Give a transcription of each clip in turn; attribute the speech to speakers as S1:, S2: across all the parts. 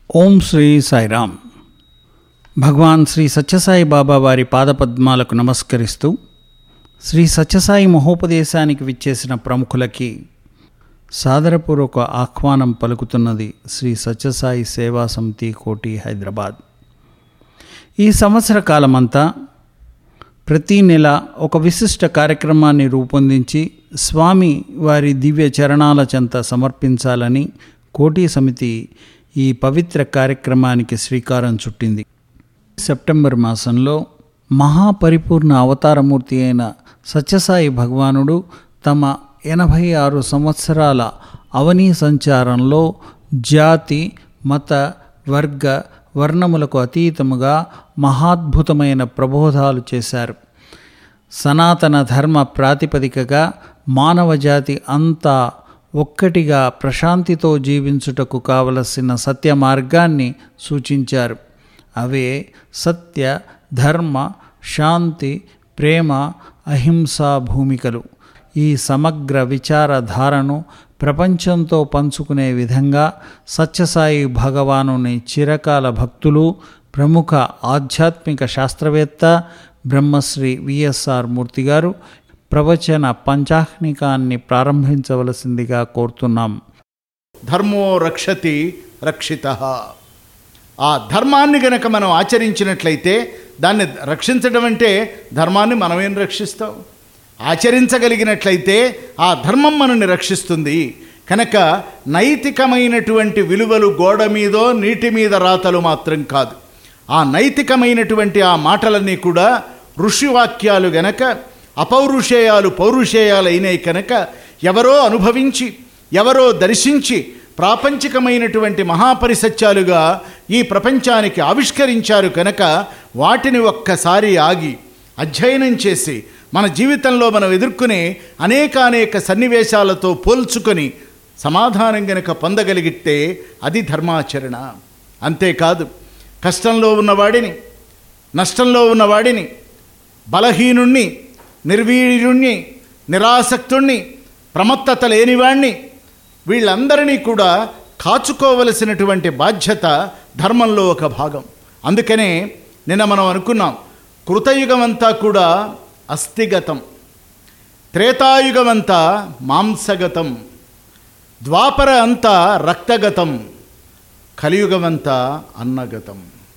S1: ఓం శ్రీ సాయిరామ్ భగవాన్ శ్రీ సత్యసాయి బాబా వారి పాదపద్మాలకు నమస్కరిస్తూ శ్రీ సత్యసాయి మహోపదేశానికి విచ్చేసిన ప్రముఖులకి సాదరపూర్వక ఆహ్వానం పలుకుతున్నది శ్రీ సత్యసాయి సేవా సమితి కోటి హైదరాబాద్ ఈ సంవత్సర కాలమంతా ప్రతి నెల ఒక విశిష్ట కార్యక్రమాన్ని రూపొందించి స్వామి వారి దివ్య చరణాల చెంత సమర్పించాలని కోటి సమితి ఈ పవిత్ర కార్యక్రమానికి శ్రీకారం చుట్టింది సెప్టెంబర్ మాసంలో మహాపరిపూర్ణ అవతారమూర్తి అయిన సత్యసాయి భగవానుడు తమ ఎనభై ఆరు సంవత్సరాల అవనీ సంచారంలో జాతి మత వర్గ వర్ణములకు అతీతముగా మహాద్భుతమైన ప్రబోధాలు చేశారు సనాతన ధర్మ ప్రాతిపదికగా మానవజాతి అంతా ఒక్కటిగా ప్రశాంతితో జీవించుటకు కావలసిన సత్య మార్గాన్ని సూచించారు అవే సత్య ధర్మ శాంతి ప్రేమ అహింసా భూమికలు ఈ సమగ్ర విచారధారను ప్రపంచంతో పంచుకునే విధంగా సత్యసాయి భగవానుని చిరకాల భక్తులు ప్రముఖ ఆధ్యాత్మిక శాస్త్రవేత్త బ్రహ్మశ్రీ విఎస్ఆర్ మూర్తి గారు ప్రవచన పంచాహ్నికాన్ని ప్రారంభించవలసిందిగా కోరుతున్నాం
S2: ధర్మో రక్షతి రక్షిత ఆ ధర్మాన్ని గనక మనం ఆచరించినట్లయితే దాన్ని రక్షించడం అంటే ధర్మాన్ని మనమేం రక్షిస్తాం ఆచరించగలిగినట్లయితే ఆ ధర్మం మనల్ని రక్షిస్తుంది కనుక నైతికమైనటువంటి విలువలు గోడ మీదో నీటి మీద రాతలు మాత్రం కాదు ఆ నైతికమైనటువంటి ఆ మాటలన్నీ కూడా ఋషివాక్యాలు గనక అపౌరుషేయాలు పౌరుషేయాలు అయినాయి కనుక ఎవరో అనుభవించి ఎవరో దర్శించి ప్రాపంచికమైనటువంటి మహాపరిసత్యాలుగా ఈ ప్రపంచానికి ఆవిష్కరించారు కనుక వాటిని ఒక్కసారి ఆగి అధ్యయనం చేసి మన జీవితంలో మనం ఎదుర్కొనే అనేకానేక సన్నివేశాలతో పోల్చుకొని సమాధానం గనక పొందగలిగితే అది ధర్మాచరణ అంతేకాదు కష్టంలో ఉన్నవాడిని నష్టంలో ఉన్నవాడిని బలహీనుణ్ణి నిర్వీర్యుణ్ణి నిరాసక్తుణ్ణి ప్రమత్తత లేనివాణ్ణి వీళ్ళందరినీ కూడా కాచుకోవలసినటువంటి బాధ్యత ధర్మంలో ఒక భాగం అందుకనే నిన్న మనం అనుకున్నాం కృతయుగం అంతా కూడా అస్థిగతం త్రేతాయుగమంతా మాంసగతం ద్వాపర అంతా రక్తగతం కలియుగమంతా అన్నగతం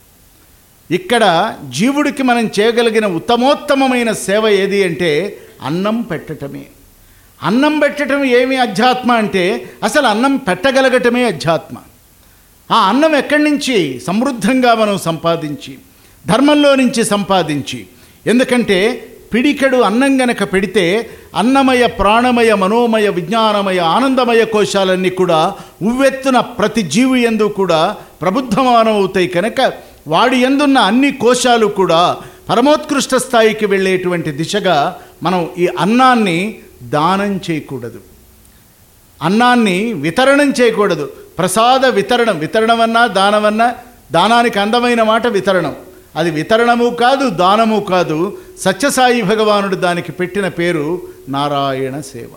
S2: ఇక్కడ జీవుడికి మనం చేయగలిగిన ఉత్తమోత్తమమైన సేవ ఏది అంటే అన్నం పెట్టటమే అన్నం పెట్టడం ఏమి అధ్యాత్మ అంటే అసలు అన్నం పెట్టగలగటమే అధ్యాత్మ ఆ అన్నం ఎక్కడి నుంచి సమృద్ధంగా మనం సంపాదించి ధర్మంలో నుంచి సంపాదించి ఎందుకంటే పిడికెడు అన్నం గనక పెడితే అన్నమయ ప్రాణమయ మనోమయ విజ్ఞానమయ ఆనందమయ కోశాలన్నీ కూడా ఉవ్వెత్తున ప్రతి జీవి ఎందు కూడా ప్రబుద్ధమానమవుతాయి కనుక వాడి ఎందున్న అన్ని కోశాలు కూడా పరమోత్కృష్ట స్థాయికి వెళ్ళేటువంటి దిశగా మనం ఈ అన్నాన్ని దానం చేయకూడదు అన్నాన్ని వితరణం చేయకూడదు ప్రసాద వితరణం వితరణమన్నా దానమన్నా దానానికి అందమైన మాట వితరణం అది వితరణము కాదు దానము కాదు సత్యసాయి భగవానుడు దానికి పెట్టిన పేరు నారాయణ సేవ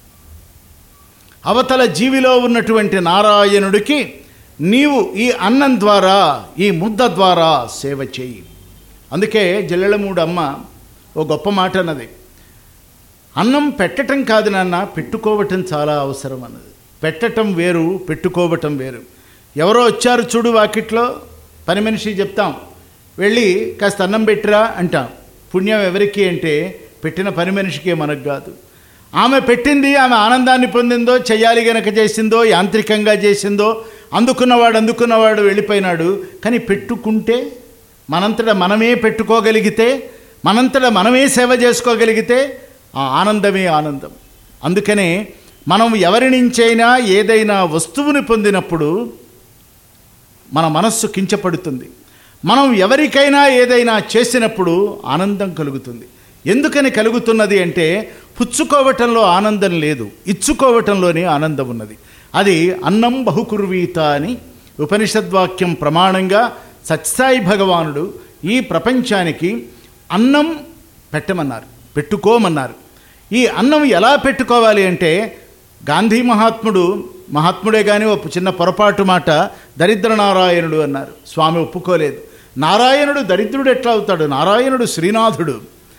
S2: అవతల జీవిలో ఉన్నటువంటి నారాయణుడికి నీవు ఈ అన్నం ద్వారా ఈ ముద్ద ద్వారా సేవ చేయి అందుకే జల్లెలమూడు అమ్మ ఓ గొప్ప మాట అన్నది అన్నం పెట్టటం కాదు నాన్న పెట్టుకోవటం చాలా అవసరం అన్నది పెట్టటం వేరు పెట్టుకోవటం వేరు ఎవరో వచ్చారు చూడు వాకిట్లో పని మనిషి చెప్తాం వెళ్ళి కాస్త అన్నం పెట్టిరా అంటాం పుణ్యం ఎవరికి అంటే పెట్టిన పని మనిషికే మనకు కాదు ఆమె పెట్టింది ఆమె ఆనందాన్ని పొందిందో చెయ్యాలి గనక చేసిందో యాంత్రికంగా చేసిందో అందుకున్నవాడు అందుకున్నవాడు వెళ్ళిపోయినాడు కానీ పెట్టుకుంటే మనంతట మనమే పెట్టుకోగలిగితే మనంతట మనమే సేవ చేసుకోగలిగితే ఆ ఆనందమే ఆనందం అందుకనే మనం ఎవరి నుంచైనా ఏదైనా వస్తువుని పొందినప్పుడు మన మనస్సు కించపడుతుంది మనం ఎవరికైనా ఏదైనా చేసినప్పుడు ఆనందం కలుగుతుంది ఎందుకని కలుగుతున్నది అంటే పుచ్చుకోవటంలో ఆనందం లేదు ఇచ్చుకోవటంలోనే ఆనందం ఉన్నది అది అన్నం బహుకుర్వీత అని ఉపనిషద్వాక్యం ప్రమాణంగా సత్సాయి భగవానుడు ఈ ప్రపంచానికి అన్నం పెట్టమన్నారు పెట్టుకోమన్నారు ఈ అన్నం ఎలా పెట్టుకోవాలి అంటే గాంధీ మహాత్ముడు మహాత్ముడే కానీ ఒక చిన్న పొరపాటు మాట దరిద్ర నారాయణుడు అన్నారు స్వామి ఒప్పుకోలేదు నారాయణుడు దరిద్రుడు ఎట్లా అవుతాడు నారాయణుడు శ్రీనాథుడు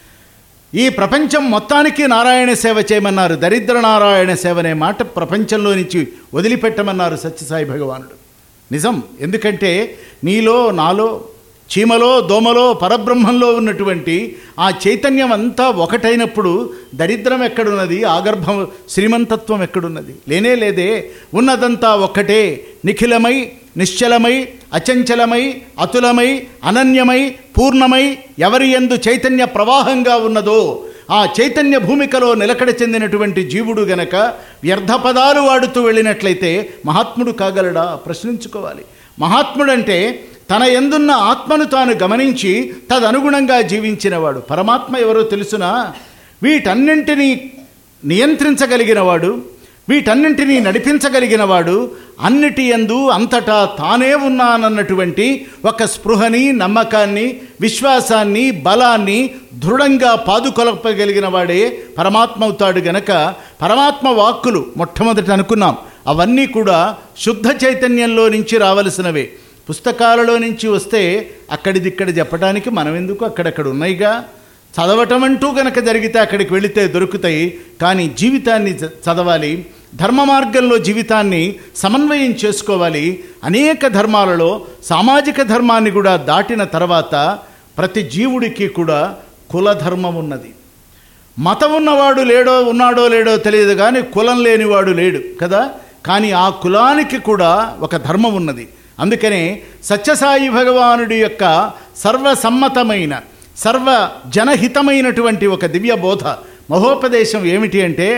S2: ఈ ప్రపంచం మొత్తానికి నారాయణ సేవ చేయమన్నారు దరిద్ర నారాయణ సేవ అనే మాట ప్రపంచంలో నుంచి వదిలిపెట్టమన్నారు సత్యసాయి భగవానుడు నిజం ఎందుకంటే నీలో నాలో చీమలో దోమలో పరబ్రహ్మంలో ఉన్నటువంటి ఆ చైతన్యం అంతా ఒకటైనప్పుడు దరిద్రం ఎక్కడున్నది ఆగర్భం శ్రీమంతత్వం ఎక్కడున్నది లేనే లేదే ఉన్నదంతా ఒక్కటే నిఖిలమై నిశ్చలమై అచంచలమై అతులమై అనన్యమై పూర్ణమై ఎవరి ఎందు చైతన్య ప్రవాహంగా ఉన్నదో ఆ చైతన్య భూమికలో నిలకడ చెందినటువంటి జీవుడు గనక వ్యర్థ పదాలు వాడుతూ వెళ్ళినట్లయితే మహాత్ముడు కాగలడా ప్రశ్నించుకోవాలి మహాత్ముడంటే తన ఎందున్న ఆత్మను తాను గమనించి తదనుగుణంగా జీవించినవాడు పరమాత్మ ఎవరో తెలుసునా వీటన్నింటినీ నియంత్రించగలిగినవాడు వీటన్నింటినీ నడిపించగలిగినవాడు అన్నిటి ఎందు అంతటా తానే ఉన్నానన్నటువంటి ఒక స్పృహని నమ్మకాన్ని విశ్వాసాన్ని బలాన్ని దృఢంగా పాదుకొలపగలిగిన వాడే పరమాత్మ అవుతాడు గనక పరమాత్మ వాక్కులు మొట్టమొదట అనుకున్నాం అవన్నీ కూడా శుద్ధ చైతన్యంలో నుంచి రావలసినవే పుస్తకాలలో నుంచి వస్తే అక్కడిదిక్కడ చెప్పడానికి మనం ఎందుకు అక్కడక్కడ ఉన్నాయిగా చదవటం అంటూ గనక జరిగితే అక్కడికి వెళితే దొరుకుతాయి కానీ జీవితాన్ని చ- చదవాలి ధర్మ మార్గంలో జీవితాన్ని సమన్వయం చేసుకోవాలి అనేక ధర్మాలలో సామాజిక ధర్మాన్ని కూడా దాటిన తర్వాత ప్రతి జీవుడికి కూడా కుల ధర్మం ఉన్నది మతం ఉన్నవాడు లేడో ఉన్నాడో లేడో తెలియదు కానీ కులం లేనివాడు లేడు కదా కానీ ఆ కులానికి కూడా ఒక ధర్మం ఉన్నది అందుకనే సత్యసాయి భగవానుడి యొక్క సర్వసమ్మతమైన సర్వ జనహితమైనటువంటి ఒక దివ్య బోధ మహోపదేశం ఏమిటి అంటే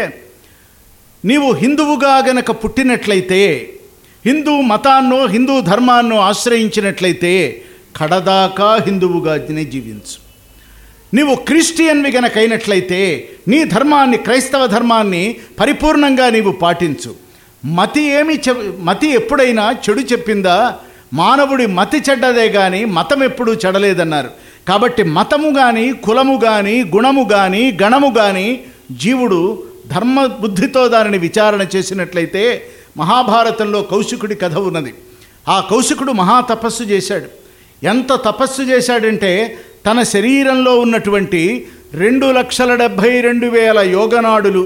S2: నీవు హిందువుగా గనక పుట్టినట్లయితే హిందూ మతాన్నో హిందూ ధర్మాన్నో ఆశ్రయించినట్లయితే కడదాకా హిందువుగానే జీవించు నీవు క్రిస్టియన్వి గనక అయినట్లయితే నీ ధర్మాన్ని క్రైస్తవ ధర్మాన్ని పరిపూర్ణంగా నీవు పాటించు మతి ఏమి చె మతి ఎప్పుడైనా చెడు చెప్పిందా మానవుడి మతి చెడ్డదే కానీ మతం ఎప్పుడూ చెడలేదన్నారు కాబట్టి మతము కానీ కులము కానీ గుణము కానీ గణము కానీ జీవుడు ధర్మ బుద్ధితో దానిని విచారణ చేసినట్లయితే మహాభారతంలో కౌశికుడి కథ ఉన్నది ఆ కౌశికుడు మహా తపస్సు చేశాడు ఎంత తపస్సు చేశాడంటే తన శరీరంలో ఉన్నటువంటి రెండు లక్షల డెబ్భై రెండు వేల యోగనాడులు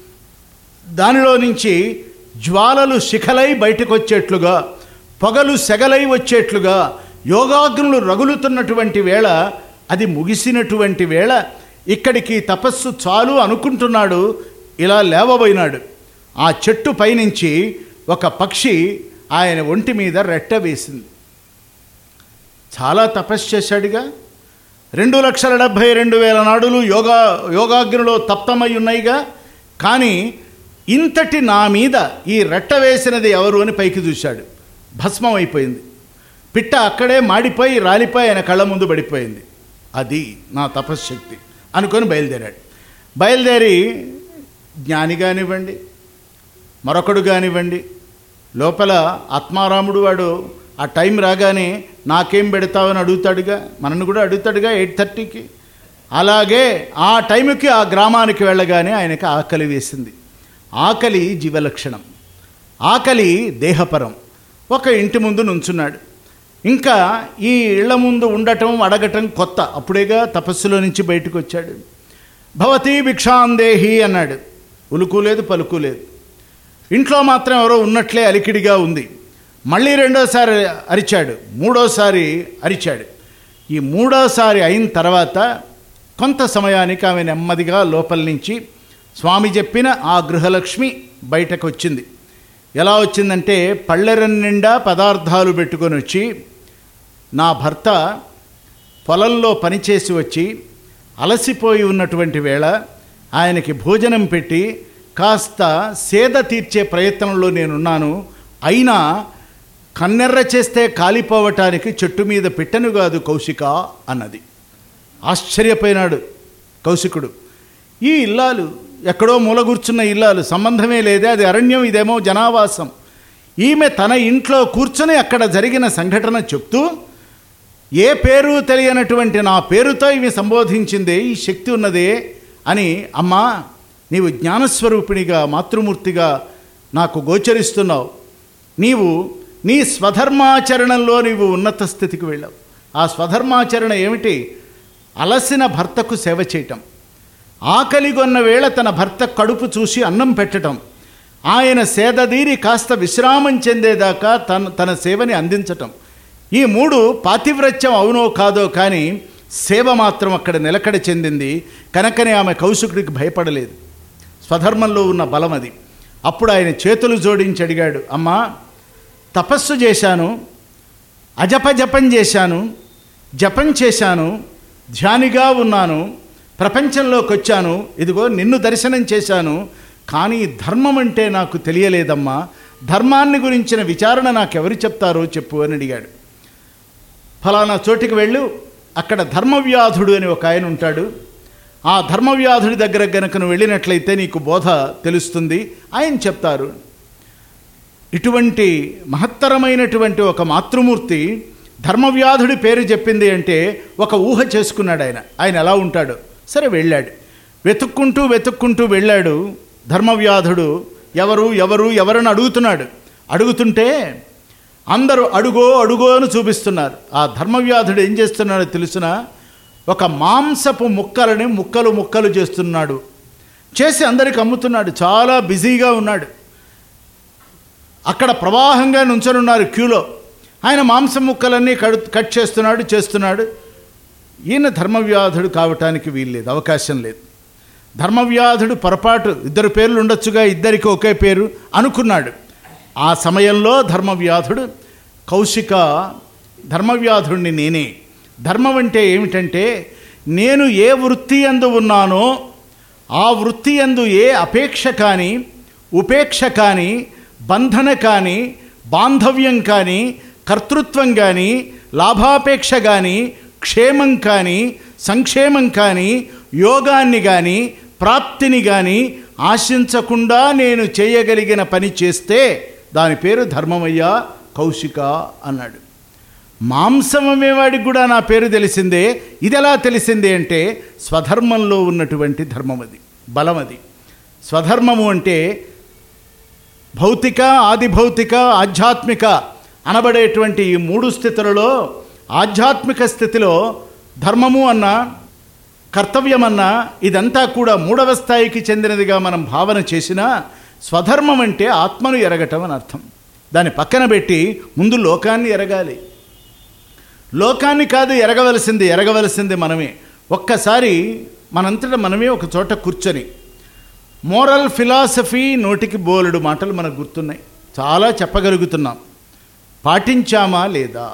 S2: దానిలో నుంచి జ్వాలలు శిఖలై బయటకు వచ్చేట్లుగా పొగలు సెగలై వచ్చేట్లుగా యోగాగ్నులు రగులుతున్నటువంటి వేళ అది ముగిసినటువంటి వేళ ఇక్కడికి తపస్సు చాలు అనుకుంటున్నాడు ఇలా లేవబోయినాడు ఆ చెట్టు పైనుంచి ఒక పక్షి ఆయన ఒంటి మీద రెట్ట వేసింది చాలా తపస్సు చేశాడుగా రెండు లక్షల డెబ్భై రెండు వేల నాడులు యోగా యోగాగ్నిలో తప్తమై ఉన్నాయిగా కానీ ఇంతటి నా మీద ఈ రెట్ట వేసినది ఎవరు అని పైకి చూశాడు భస్మం అయిపోయింది పిట్ట అక్కడే మాడిపోయి రాలిపోయి ఆయన కళ్ళ ముందు పడిపోయింది అది నా తపశ్శక్తి అనుకొని బయలుదేరాడు బయలుదేరి జ్ఞాని కానివ్వండి మరొకడు కానివ్వండి లోపల ఆత్మారాముడు వాడు ఆ టైం రాగానే నాకేం పెడతావని అడుగుతాడుగా మనను కూడా అడుగుతాడుగా ఎయిట్ థర్టీకి అలాగే ఆ టైంకి ఆ గ్రామానికి వెళ్ళగానే ఆయనకి ఆకలి వేసింది ఆకలి జీవలక్షణం ఆకలి దేహపరం ఒక ఇంటి ముందు నుంచున్నాడు ఇంకా ఈ ఇళ్ల ముందు ఉండటం అడగటం కొత్త అప్పుడేగా తపస్సులో నుంచి బయటకు వచ్చాడు భవతి భిక్షాందేహి అన్నాడు ఉలుకు లేదు పలుకు లేదు ఇంట్లో మాత్రం ఎవరో ఉన్నట్లే అలికిడిగా ఉంది మళ్ళీ రెండోసారి అరిచాడు మూడోసారి అరిచాడు ఈ మూడోసారి అయిన తర్వాత కొంత సమయానికి ఆమె నెమ్మదిగా లోపల నుంచి స్వామి చెప్పిన ఆ గృహలక్ష్మి బయటకు వచ్చింది ఎలా వచ్చిందంటే పళ్ళెరం నిండా పదార్థాలు పెట్టుకొని వచ్చి నా భర్త పొలంలో పనిచేసి వచ్చి అలసిపోయి ఉన్నటువంటి వేళ ఆయనకి భోజనం పెట్టి కాస్త సేద తీర్చే ప్రయత్నంలో నేనున్నాను అయినా కన్నెర్ర చేస్తే కాలిపోవటానికి చెట్టు మీద పెట్టను కాదు కౌశిక అన్నది ఆశ్చర్యపోయినాడు కౌశికుడు ఈ ఇల్లాలు ఎక్కడో మూల కూర్చున్న ఇల్లాలు సంబంధమే లేదే అది అరణ్యం ఇదేమో జనావాసం ఈమె తన ఇంట్లో కూర్చొని అక్కడ జరిగిన సంఘటన చెప్తూ ఏ పేరు తెలియనటువంటి నా పేరుతో ఇవి సంబోధించిందే ఈ శక్తి ఉన్నదే అని అమ్మా నీవు జ్ఞానస్వరూపిణిగా మాతృమూర్తిగా నాకు గోచరిస్తున్నావు నీవు నీ స్వధర్మాచరణలో నీవు ఉన్నత స్థితికి వెళ్ళావు ఆ స్వధర్మాచరణ ఏమిటి అలసిన భర్తకు సేవ చేయటం ఆకలిగొన్న వేళ తన భర్త కడుపు చూసి అన్నం పెట్టటం ఆయన సేదదీరి కాస్త విశ్రామం చెందేదాకా తన తన సేవని అందించటం ఈ మూడు పాతివ్రత్యం అవునో కాదో కానీ సేవ మాత్రం అక్కడ నిలకడ చెందింది కనుకనే ఆమె కౌశికుడికి భయపడలేదు స్వధర్మంలో ఉన్న బలం అది అప్పుడు ఆయన చేతులు జోడించి అడిగాడు అమ్మా తపస్సు చేశాను అజపజపం చేశాను జపం చేశాను ధ్యానిగా ఉన్నాను ప్రపంచంలోకి వచ్చాను ఇదిగో నిన్ను దర్శనం చేశాను కానీ ధర్మం అంటే నాకు తెలియలేదమ్మా ధర్మాన్ని గురించిన విచారణ నాకెవరు చెప్తారో చెప్పు అని అడిగాడు ఫలానా చోటికి వెళ్ళు అక్కడ ధర్మవ్యాధుడు అని ఒక ఆయన ఉంటాడు ఆ ధర్మవ్యాధుడి దగ్గర గనక నువ్వు వెళ్ళినట్లయితే నీకు బోధ తెలుస్తుంది ఆయన చెప్తారు ఇటువంటి మహత్తరమైనటువంటి ఒక మాతృమూర్తి ధర్మవ్యాధుడి పేరు చెప్పింది అంటే ఒక ఊహ చేసుకున్నాడు ఆయన ఆయన ఎలా ఉంటాడు సరే వెళ్ళాడు వెతుక్కుంటూ వెతుక్కుంటూ వెళ్ళాడు ధర్మవ్యాధుడు ఎవరు ఎవరు ఎవరని అడుగుతున్నాడు అడుగుతుంటే అందరూ అడుగో అడుగో అని చూపిస్తున్నారు ఆ ధర్మవ్యాధుడు ఏం చేస్తున్నాడో తెలుసిన ఒక మాంసపు ముక్కలని ముక్కలు ముక్కలు చేస్తున్నాడు చేసి అందరికి అమ్ముతున్నాడు చాలా బిజీగా ఉన్నాడు అక్కడ ప్రవాహంగా నుంచొనున్నారు క్యూలో ఆయన మాంసం ముక్కలన్నీ కడు కట్ చేస్తున్నాడు చేస్తున్నాడు ఈయన ధర్మవ్యాధుడు కావటానికి వీల్లేదు అవకాశం లేదు ధర్మవ్యాధుడు పొరపాటు ఇద్దరు పేర్లు ఉండొచ్చుగా ఇద్దరికి ఒకే పేరు అనుకున్నాడు ఆ సమయంలో ధర్మవ్యాధుడు కౌశిక ధర్మవ్యాధుడిని నేనే ధర్మం అంటే ఏమిటంటే నేను ఏ వృత్తి అందు ఉన్నానో ఆ వృత్తి అందు ఏ అపేక్ష కానీ ఉపేక్ష కానీ బంధన కానీ బాంధవ్యం కానీ కర్తృత్వం కానీ లాభాపేక్ష కానీ క్షేమం కానీ సంక్షేమం కానీ యోగాన్ని కానీ ప్రాప్తిని కానీ ఆశించకుండా నేను చేయగలిగిన పని చేస్తే దాని పేరు ధర్మమయ్యా కౌశిక అన్నాడు మాంసం అమ్మేవాడికి కూడా నా పేరు తెలిసిందే ఇది ఎలా తెలిసిందే అంటే స్వధర్మంలో ఉన్నటువంటి ధర్మం అది బలం అది స్వధర్మము అంటే భౌతిక ఆది భౌతిక ఆధ్యాత్మిక అనబడేటువంటి ఈ మూడు స్థితులలో ఆధ్యాత్మిక స్థితిలో ధర్మము అన్న కర్తవ్యమన్న ఇదంతా కూడా మూడవ స్థాయికి చెందినదిగా మనం భావన చేసినా స్వధర్మం అంటే ఆత్మను ఎరగటం అని అర్థం దాన్ని పక్కన పెట్టి ముందు లోకాన్ని ఎరగాలి లోకాన్ని కాదు ఎరగవలసింది ఎరగవలసింది మనమే ఒక్కసారి మనంతటా మనమే ఒక చోట కూర్చొని మోరల్ ఫిలాసఫీ నోటికి బోలెడు మాటలు మనకు గుర్తున్నాయి చాలా చెప్పగలుగుతున్నాం పాటించామా లేదా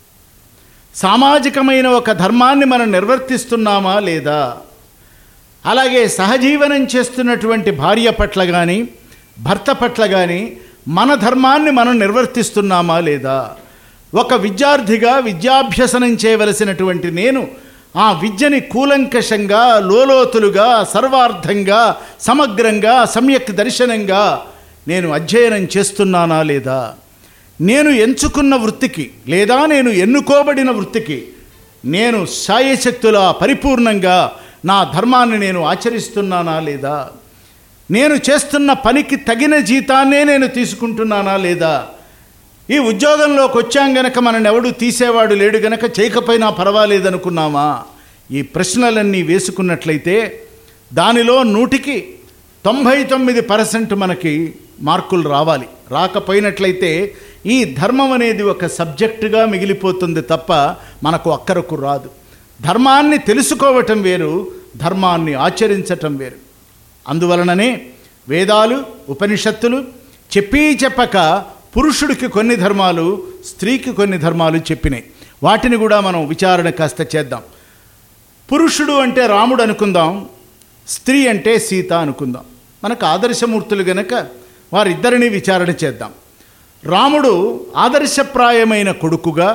S2: సామాజికమైన ఒక ధర్మాన్ని మనం నిర్వర్తిస్తున్నామా లేదా అలాగే సహజీవనం చేస్తున్నటువంటి భార్య పట్ల కానీ భర్త పట్ల కానీ మన ధర్మాన్ని మనం నిర్వర్తిస్తున్నామా లేదా ఒక విద్యార్థిగా విద్యాభ్యసనం చేయవలసినటువంటి నేను ఆ విద్యని కూలంకషంగా లోలోతులుగా సర్వార్థంగా సమగ్రంగా సమ్యక్ దర్శనంగా నేను అధ్యయనం చేస్తున్నానా లేదా నేను ఎంచుకున్న వృత్తికి లేదా నేను ఎన్నుకోబడిన వృత్తికి నేను సాయశక్తుల పరిపూర్ణంగా నా ధర్మాన్ని నేను ఆచరిస్తున్నానా లేదా నేను చేస్తున్న పనికి తగిన జీతాన్నే నేను తీసుకుంటున్నానా లేదా ఈ ఉద్యోగంలోకి వచ్చాం గనక మనని ఎవడు తీసేవాడు లేడు గనక చేయకపోయినా పర్వాలేదనుకున్నామా ఈ ప్రశ్నలన్నీ వేసుకున్నట్లయితే దానిలో నూటికి తొంభై తొమ్మిది పర్సెంట్ మనకి మార్కులు రావాలి రాకపోయినట్లయితే ఈ ధర్మం అనేది ఒక సబ్జెక్టుగా మిగిలిపోతుంది తప్ప మనకు అక్కరకు రాదు ధర్మాన్ని తెలుసుకోవటం వేరు ధర్మాన్ని ఆచరించటం వేరు అందువలననే వేదాలు ఉపనిషత్తులు చెప్పి చెప్పక పురుషుడికి కొన్ని ధర్మాలు స్త్రీకి కొన్ని ధర్మాలు చెప్పినాయి వాటిని కూడా మనం విచారణ కాస్త చేద్దాం పురుషుడు అంటే రాముడు అనుకుందాం స్త్రీ అంటే సీత అనుకుందాం మనకు ఆదర్శమూర్తులు గనక వారిద్దరిని విచారణ చేద్దాం రాముడు ఆదర్శప్రాయమైన కొడుకుగా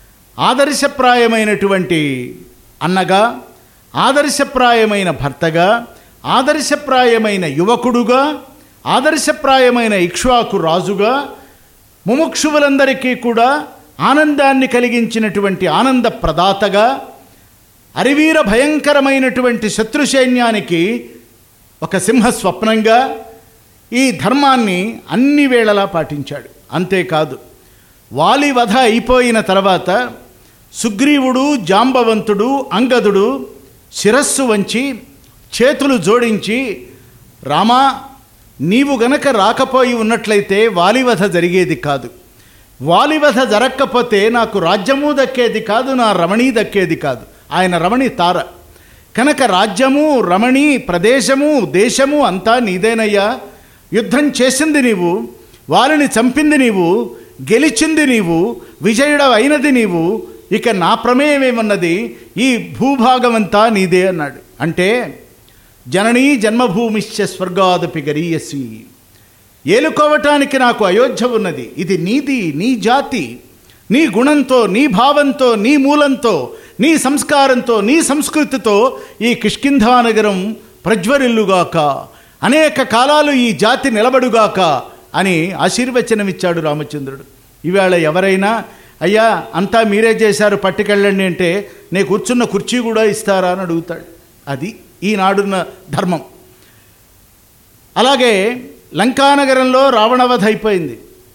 S2: ఆదర్శప్రాయమైనటువంటి అన్నగా ఆదర్శప్రాయమైన భర్తగా ఆదర్శప్రాయమైన యువకుడుగా ఆదర్శప్రాయమైన ఇక్ష్వాకు రాజుగా ముముక్షువులందరికీ కూడా ఆనందాన్ని కలిగించినటువంటి ఆనంద ప్రదాతగా అరివీర భయంకరమైనటువంటి శత్రు సైన్యానికి ఒక సింహ స్వప్నంగా ఈ ధర్మాన్ని అన్ని వేళలా పాటించాడు అంతేకాదు వాలి వధ అయిపోయిన తర్వాత సుగ్రీవుడు జాంబవంతుడు అంగదుడు శిరస్సు వంచి చేతులు జోడించి రామా నీవు గనక రాకపోయి ఉన్నట్లయితే వాలివధ జరిగేది కాదు వాలివధ జరగకపోతే నాకు రాజ్యము దక్కేది కాదు నా రమణి దక్కేది కాదు ఆయన రమణి తార కనుక రాజ్యము రమణి ప్రదేశము దేశము అంతా నీదేనయ్యా యుద్ధం చేసింది నీవు వారిని చంపింది నీవు గెలిచింది నీవు విజయుడు అయినది నీవు ఇక నా ప్రమేయం ఏమన్నది ఈ భూభాగమంతా నీదే అన్నాడు అంటే జననీ జన్మభూమిశ్చ స్వర్గాదపి గరీయసి ఏలుకోవటానికి నాకు అయోధ్య ఉన్నది ఇది నీది నీ జాతి నీ గుణంతో నీ భావంతో నీ మూలంతో నీ సంస్కారంతో నీ సంస్కృతితో ఈ కిష్కింధానగరం ప్రజ్వరిల్లుగాక అనేక కాలాలు ఈ జాతి నిలబడుగాక అని ఆశీర్వచనమిచ్చాడు రామచంద్రుడు ఇవాళ ఎవరైనా అయ్యా అంతా మీరే చేశారు పట్టుకెళ్ళండి అంటే నే కూర్చున్న కుర్చీ కూడా ఇస్తారా అని అడుగుతాడు అది ఈనాడున్న ధర్మం అలాగే లంకానగరంలో రావణవధ అయిపోయింది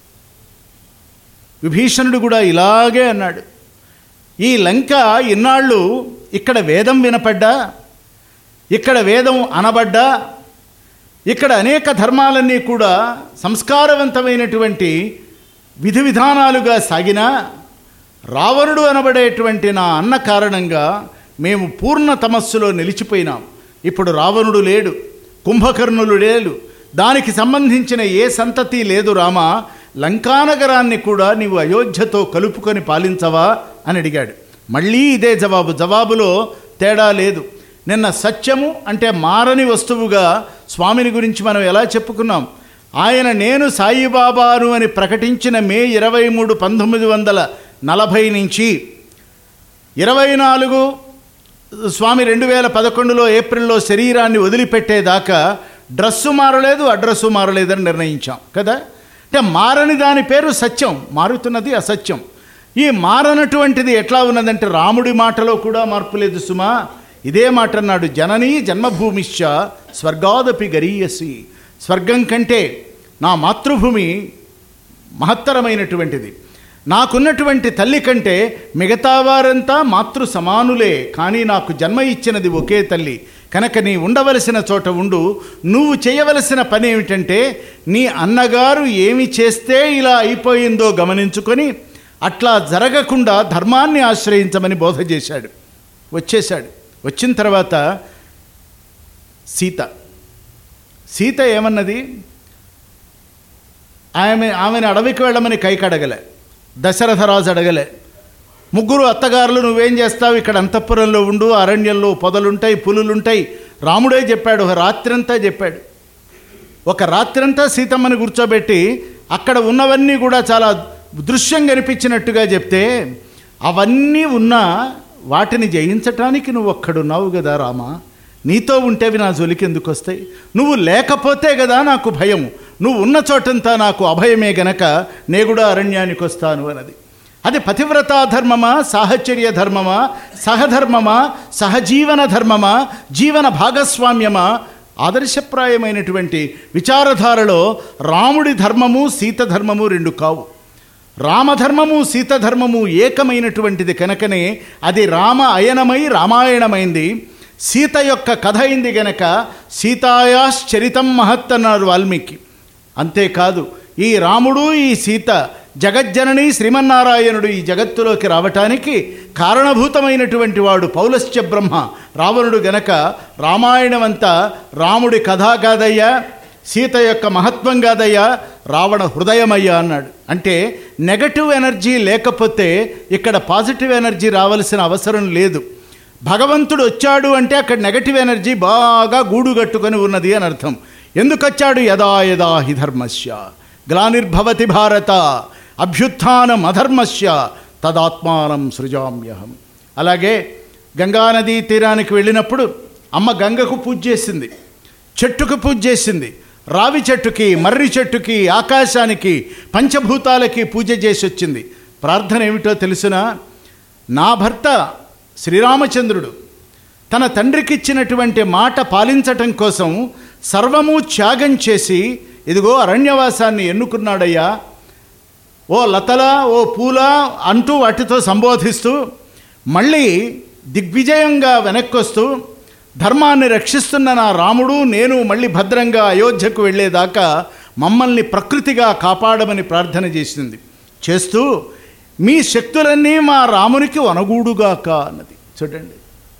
S2: విభీషణుడు కూడా ఇలాగే అన్నాడు ఈ లంక ఇన్నాళ్ళు ఇక్కడ వేదం వినపడ్డా ఇక్కడ వేదం అనబడ్డా ఇక్కడ అనేక ధర్మాలన్నీ కూడా సంస్కారవంతమైనటువంటి విధి విధానాలుగా సాగినా రావణుడు అనబడేటువంటి నా అన్న కారణంగా మేము పూర్ణ తమస్సులో నిలిచిపోయినాం ఇప్పుడు రావణుడు లేడు కుంభకర్ణులు లేడు దానికి సంబంధించిన ఏ సంతతి లేదు రామ లంకానగరాన్ని కూడా నీవు అయోధ్యతో కలుపుకొని పాలించవా అని అడిగాడు మళ్ళీ ఇదే జవాబు జవాబులో తేడా లేదు నిన్న సత్యము అంటే మారని వస్తువుగా స్వామిని గురించి మనం ఎలా చెప్పుకున్నాం ఆయన నేను సాయిబాబాను అని ప్రకటించిన మే ఇరవై మూడు పంతొమ్మిది వందల నలభై నుంచి ఇరవై నాలుగు స్వామి రెండు వేల పదకొండులో ఏప్రిల్లో శరీరాన్ని వదిలిపెట్టేదాకా డ్రస్సు మారలేదు అడ్రస్సు మారలేదని నిర్ణయించాం కదా అంటే మారని దాని పేరు సత్యం మారుతున్నది అసత్యం ఈ మారనటువంటిది ఎట్లా ఉన్నదంటే రాముడి మాటలో కూడా మార్పు లేదు సుమా ఇదే మాట అన్నాడు జననీ జన్మభూమిశ్చ స్వర్గాదపి గరీయసి స్వర్గం కంటే నా మాతృభూమి మహత్తరమైనటువంటిది నాకున్నటువంటి తల్లి కంటే మిగతా వారంతా మాతృ సమానులే కానీ నాకు జన్మ ఇచ్చినది ఒకే తల్లి కనుక నీ ఉండవలసిన చోట ఉండు నువ్వు చేయవలసిన పని ఏమిటంటే నీ అన్నగారు ఏమి చేస్తే ఇలా అయిపోయిందో గమనించుకొని అట్లా జరగకుండా ధర్మాన్ని ఆశ్రయించమని బోధ చేశాడు వచ్చేశాడు వచ్చిన తర్వాత సీత సీత ఏమన్నది ఆమె ఆమెను అడవికి వెళ్ళమని కైకి అడగలే దశరథరాజు అడగలే ముగ్గురు అత్తగారులు నువ్వేం చేస్తావు ఇక్కడ అంతఃపురంలో ఉండు అరణ్యంలో పొదలుంటాయి పులులుంటాయి రాముడే చెప్పాడు ఒక రాత్రంతా చెప్పాడు ఒక రాత్రంతా సీతమ్మని కూర్చోబెట్టి అక్కడ ఉన్నవన్నీ కూడా చాలా దృశ్యం కనిపించినట్టుగా చెప్తే అవన్నీ ఉన్నా వాటిని జయించటానికి నువ్వు ఒక్కడున్నావు కదా రామా నీతో ఉంటేవి నా జొలికి ఎందుకు వస్తాయి నువ్వు లేకపోతే కదా నాకు భయం నువ్వు ఉన్న చోటంతా నాకు అభయమే గనక నే కూడా అరణ్యానికి వస్తాను అన్నది అది పతివ్రతా ధర్మమా సాహచర్య ధర్మమా సహధర్మమా సహజీవన ధర్మమా జీవన భాగస్వామ్యమా ఆదర్శప్రాయమైనటువంటి విచారధారలో రాముడి ధర్మము సీత ధర్మము రెండు కావు రామధర్మము సీతధర్మము ఏకమైనటువంటిది కనుకనే అది రామ అయనమై రామాయణమైంది సీత యొక్క కథ అయింది గనక సీతాయాశ్చరితం మహత్ అన్నారు వాల్మీకి అంతేకాదు ఈ రాముడు ఈ సీత జగజ్జనని శ్రీమన్నారాయణుడు ఈ జగత్తులోకి రావటానికి కారణభూతమైనటువంటి వాడు పౌలశ్చ బ్రహ్మ రావణుడు గనక రామాయణమంతా రాముడి కథ కాదయ్యా సీత యొక్క మహత్వం కాదయ్యా రావణ హృదయమయ్యా అన్నాడు అంటే నెగటివ్ ఎనర్జీ లేకపోతే ఇక్కడ పాజిటివ్ ఎనర్జీ రావాల్సిన అవసరం లేదు భగవంతుడు వచ్చాడు అంటే అక్కడ నెగటివ్ ఎనర్జీ బాగా గూడు కట్టుకొని ఉన్నది అని అర్థం ఎందుకు వచ్చాడు యదా యదా హి ధర్మస్య గ్లానిర్భవతి భారత అభ్యుత్థానం అధర్మస్య తదాత్మానం సృజామ్యహం అలాగే గంగానదీ తీరానికి వెళ్ళినప్పుడు అమ్మ గంగకు పూజ చేసింది చెట్టుకు పూజ చేసింది రావి చెట్టుకి మర్రి చెట్టుకి ఆకాశానికి పంచభూతాలకి పూజ చేసి వచ్చింది ప్రార్థన ఏమిటో తెలుసునా నా భర్త శ్రీరామచంద్రుడు తన తండ్రికిచ్చినటువంటి మాట పాలించటం కోసం సర్వము త్యాగం చేసి ఇదిగో అరణ్యవాసాన్ని ఎన్నుకున్నాడయ్యా ఓ లతల ఓ పూల అంటూ వాటితో సంబోధిస్తూ మళ్ళీ దిగ్విజయంగా వెనక్కొస్తూ ధర్మాన్ని రక్షిస్తున్న నా రాముడు నేను మళ్ళీ భద్రంగా అయోధ్యకు వెళ్ళేదాకా మమ్మల్ని ప్రకృతిగా కాపాడమని ప్రార్థన చేసింది చేస్తూ మీ శక్తులన్నీ మా రామునికి వనగూడుగాక అన్నది చూడండి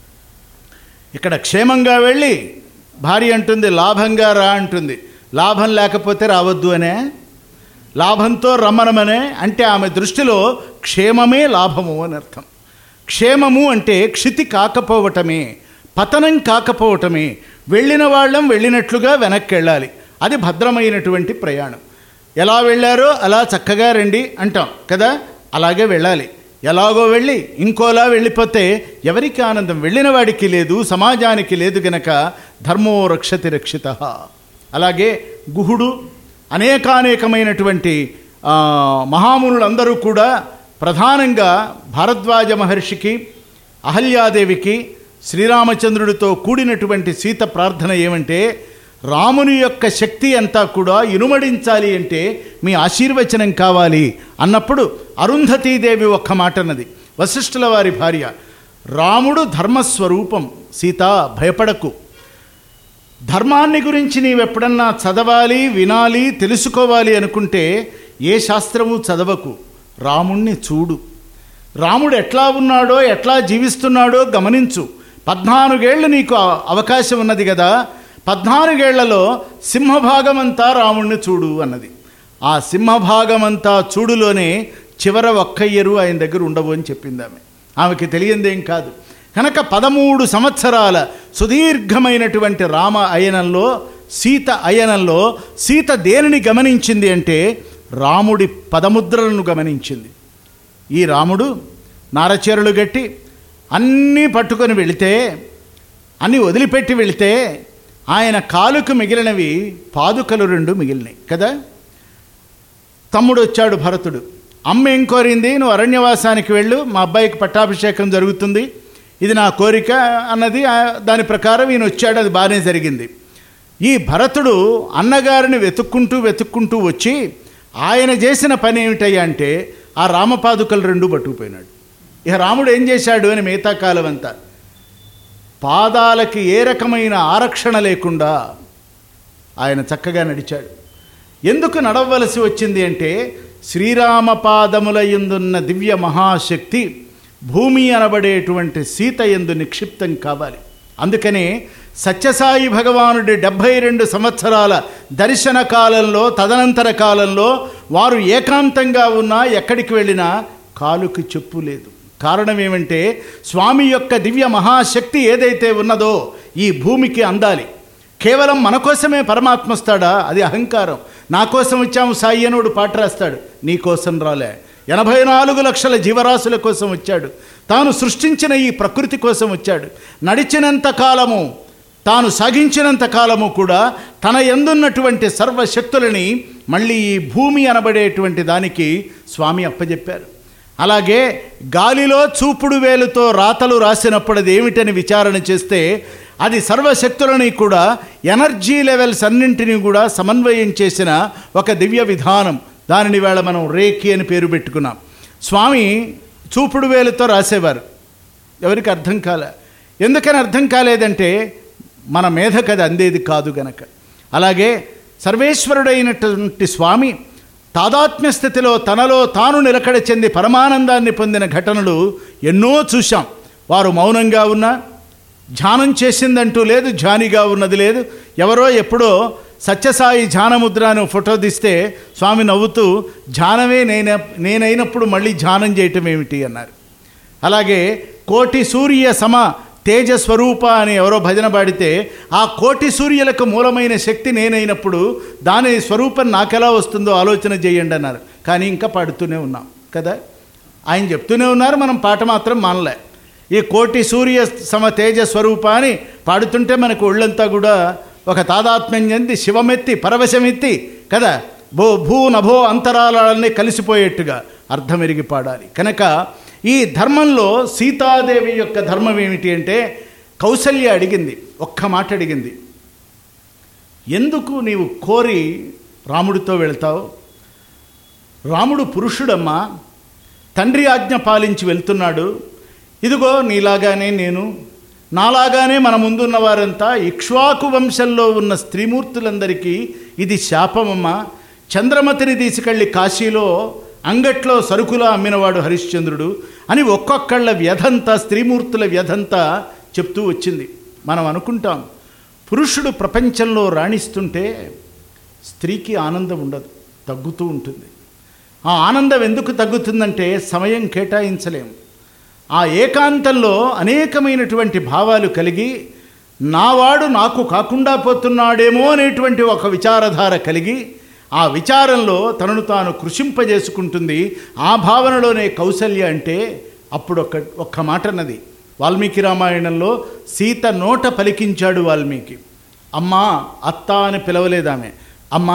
S2: ఇక్కడ క్షేమంగా వెళ్ళి భార్య అంటుంది లాభంగా రా అంటుంది లాభం లేకపోతే రావద్దు అనే లాభంతో రమ్మనమనే అంటే ఆమె దృష్టిలో క్షేమమే లాభము అని అర్థం క్షేమము అంటే క్షితి కాకపోవటమే పతనం కాకపోవటమే వెళ్ళిన వాళ్ళం వెళ్ళినట్లుగా వెనక్కి వెళ్ళాలి అది భద్రమైనటువంటి ప్రయాణం ఎలా వెళ్ళారో అలా చక్కగా రండి అంటాం కదా అలాగే వెళ్ళాలి ఎలాగో వెళ్ళి ఇంకోలా వెళ్ళిపోతే ఎవరికి ఆనందం వెళ్ళిన వాడికి లేదు సమాజానికి లేదు గనక ధర్మో రక్షతి రక్షిత అలాగే గుహుడు అనేకానేకమైనటువంటి ఆ, మహామునులందరూ కూడా ప్రధానంగా భారద్వాజ మహర్షికి అహల్యాదేవికి శ్రీరామచంద్రుడితో కూడినటువంటి సీత ప్రార్థన ఏమంటే రాముని యొక్క శక్తి అంతా కూడా ఇనుమడించాలి అంటే మీ ఆశీర్వచనం కావాలి అన్నప్పుడు అరుంధతీదేవి ఒక్క మాట అన్నది వశిష్ఠుల వారి భార్య రాముడు ధర్మస్వరూపం సీత భయపడకు ధర్మాన్ని గురించి నీవెప్పుడన్నా చదవాలి వినాలి తెలుసుకోవాలి అనుకుంటే ఏ శాస్త్రము చదవకు రాముణ్ణి చూడు రాముడు ఎట్లా ఉన్నాడో ఎట్లా జీవిస్తున్నాడో గమనించు పద్నాలుగేళ్ళు నీకు అ- అవకాశం ఉన్నది కదా పద్నాలుగేళ్లలో సింహభాగమంతా రాముణ్ణి చూడు అన్నది ఆ సింహభాగమంతా చూడులోనే చివర ఒక్కయ్యరు ఆయన దగ్గర ఉండవు అని చెప్పింది ఆమె ఆమెకి తెలియందేం కాదు కనుక పదమూడు సంవత్సరాల సుదీర్ఘమైనటువంటి రామ అయనంలో సీత అయనంలో సీత దేనిని గమనించింది అంటే రాముడి పదముద్రలను గమనించింది ఈ రాముడు నారచీరలు గట్టి అన్నీ పట్టుకొని వెళితే అన్నీ వదిలిపెట్టి వెళితే ఆయన కాలుకు మిగిలినవి పాదుకలు రెండు మిగిలినాయి కదా తమ్ముడు వచ్చాడు భరతుడు అమ్మ ఏం కోరింది నువ్వు అరణ్యవాసానికి వెళ్ళు మా అబ్బాయికి పట్టాభిషేకం జరుగుతుంది ఇది నా కోరిక అన్నది ఆ, దాని ప్రకారం ఈయన వచ్చాడు అది బాగానే జరిగింది ఈ భరతుడు అన్నగారిని వెతుక్కుంటూ వెతుక్కుంటూ వచ్చి ఆయన చేసిన పని ఏమిటయ్యా అంటే ఆ రామపాదుకలు రెండు పట్టుకుపోయినాడు ఇక రాముడు ఏం చేశాడు అని మిగతా కాలం అంతా పాదాలకి ఏ రకమైన ఆరక్షణ లేకుండా ఆయన చక్కగా నడిచాడు ఎందుకు నడవలసి వచ్చింది అంటే శ్రీరామ పాదముల ఎందున్న దివ్య మహాశక్తి భూమి అనబడేటువంటి సీత ఎందు నిక్షిప్తం కావాలి అందుకనే సత్యసాయి భగవానుడి డెబ్భై రెండు సంవత్సరాల దర్శన కాలంలో తదనంతర కాలంలో వారు ఏకాంతంగా ఉన్నా ఎక్కడికి వెళ్ళినా కాలుకి చెప్పు లేదు కారణం ఏమంటే స్వామి యొక్క దివ్య మహాశక్తి ఏదైతే ఉన్నదో ఈ భూమికి అందాలి కేవలం మన కోసమే పరమాత్మ వస్తాడా అది అహంకారం నా కోసం వచ్చాము సాయి అనుడు పాట రాస్తాడు నీ కోసం రాలే ఎనభై నాలుగు లక్షల జీవరాశుల కోసం వచ్చాడు తాను సృష్టించిన ఈ ప్రకృతి కోసం వచ్చాడు నడిచినంత కాలము తాను సాగించినంత కాలము కూడా తన ఎందున్నటువంటి సర్వశక్తులని మళ్ళీ ఈ భూమి అనబడేటువంటి దానికి స్వామి అప్పజెప్పారు అలాగే గాలిలో చూపుడు వేలుతో రాతలు రాసినప్పుడు అది ఏమిటని విచారణ చేస్తే అది సర్వశక్తులని కూడా ఎనర్జీ లెవెల్స్ అన్నింటినీ కూడా సమన్వయం చేసిన ఒక దివ్య విధానం దానిని వేళ మనం రేకి అని పేరు పెట్టుకున్నాం స్వామి చూపుడు వేలుతో రాసేవారు ఎవరికి అర్థం కాలే ఎందుకని అర్థం కాలేదంటే మన మేధకు అది అందేది కాదు గనక అలాగే సర్వేశ్వరుడైనటువంటి స్వామి తాదాత్మ్య స్థితిలో తనలో తాను నిలకడ చెంది పరమానందాన్ని పొందిన ఘటనలు ఎన్నో చూశాం వారు మౌనంగా ఉన్నా ధ్యానం చేసిందంటూ లేదు ధ్యానిగా ఉన్నది లేదు ఎవరో ఎప్పుడో సత్యసాయి ధ్యానముద్రను ఫోటో తీస్తే స్వామి నవ్వుతూ ధ్యానమే నేన నేనైనప్పుడు మళ్ళీ ధ్యానం చేయటం ఏమిటి అన్నారు అలాగే కోటి సూర్య సమ తేజ స్వరూప అని ఎవరో భజన పాడితే ఆ కోటి సూర్యులకు మూలమైన శక్తి నేనైనప్పుడు దాని స్వరూపం నాకెలా వస్తుందో ఆలోచన చేయండి అన్నారు కానీ ఇంకా పాడుతూనే ఉన్నాం కదా ఆయన చెప్తూనే ఉన్నారు మనం పాట మాత్రం మానలే ఈ కోటి సూర్య సమ తేజ స్వరూప అని పాడుతుంటే మనకు ఒళ్ళంతా కూడా ఒక తాదాత్మ్యం చెంది శివమెత్తి పరవశమెత్తి కదా భూ భూ నభో అంతరాలన్నీ కలిసిపోయేట్టుగా అర్థమెరిగి పాడాలి కనుక ఈ ధర్మంలో సీతాదేవి యొక్క ధర్మం ఏమిటి అంటే కౌసల్య అడిగింది ఒక్క మాట అడిగింది ఎందుకు నీవు కోరి రాముడితో వెళ్తావు రాముడు పురుషుడమ్మా తండ్రి ఆజ్ఞ పాలించి వెళ్తున్నాడు ఇదిగో నీలాగానే నేను నాలాగానే మన ముందున్న వారంతా ఇక్ష్వాకు వంశంలో ఉన్న స్త్రీమూర్తులందరికీ ఇది శాపమమ్మా చంద్రమతిని తీసుకెళ్ళి కాశీలో అంగట్లో సరుకులా అమ్మినవాడు హరిశ్చంద్రుడు అని ఒక్కొక్కళ్ళ వ్యధంతా స్త్రీమూర్తుల వ్యధంతా చెప్తూ వచ్చింది మనం అనుకుంటాం పురుషుడు ప్రపంచంలో రాణిస్తుంటే స్త్రీకి ఆనందం ఉండదు తగ్గుతూ ఉంటుంది ఆ ఆనందం ఎందుకు తగ్గుతుందంటే సమయం కేటాయించలేము ఆ ఏకాంతంలో అనేకమైనటువంటి భావాలు కలిగి నావాడు నాకు కాకుండా పోతున్నాడేమో అనేటువంటి ఒక విచారధార కలిగి ఆ విచారంలో తనను తాను కృషింపజేసుకుంటుంది ఆ భావనలోనే కౌసల్య అంటే అప్పుడు ఒక ఒక్క మాట అన్నది వాల్మీకి రామాయణంలో సీత నోట పలికించాడు వాల్మీకి అమ్మా అత్త అని పిలవలేదామె అమ్మా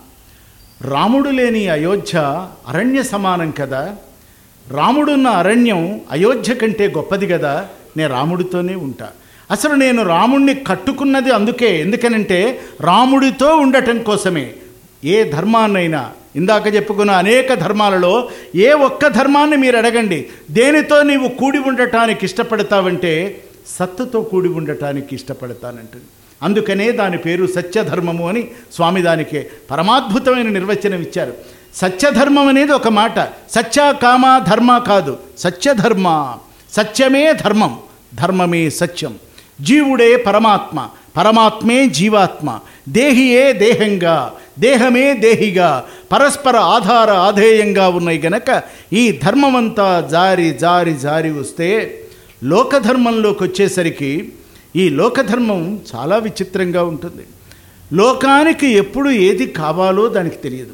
S2: రాముడు లేని అయోధ్య అరణ్య సమానం కదా రాముడున్న అరణ్యం అయోధ్య కంటే గొప్పది కదా నేను రాముడితోనే ఉంటా అసలు నేను రాముణ్ణి కట్టుకున్నది అందుకే ఎందుకనంటే రాముడితో ఉండటం కోసమే ఏ ధర్మాన్నైనా ఇందాక చెప్పుకున్న అనేక ధర్మాలలో ఏ ఒక్క ధర్మాన్ని మీరు అడగండి దేనితో నీవు కూడి ఉండటానికి ఇష్టపడతావంటే సత్తుతో కూడి ఉండటానికి ఇష్టపడతానంటుంది అందుకనే దాని పేరు సత్యధర్మము అని స్వామి దానికే పరమాద్భుతమైన నిర్వచనం ఇచ్చారు సత్యధర్మం అనేది ఒక మాట సత్య కామ ధర్మ కాదు సత్యధర్మ సత్యమే ధర్మం ధర్మమే సత్యం జీవుడే పరమాత్మ పరమాత్మే జీవాత్మ దేహియే దేహంగా దేహమే దేహిగా పరస్పర ఆధార ఆధేయంగా ఉన్నాయి గనక ఈ ధర్మమంతా జారి జారి జారి వస్తే లోకధర్మంలోకి వచ్చేసరికి ఈ లోకధర్మం చాలా విచిత్రంగా ఉంటుంది లోకానికి ఎప్పుడు ఏది కావాలో దానికి తెలియదు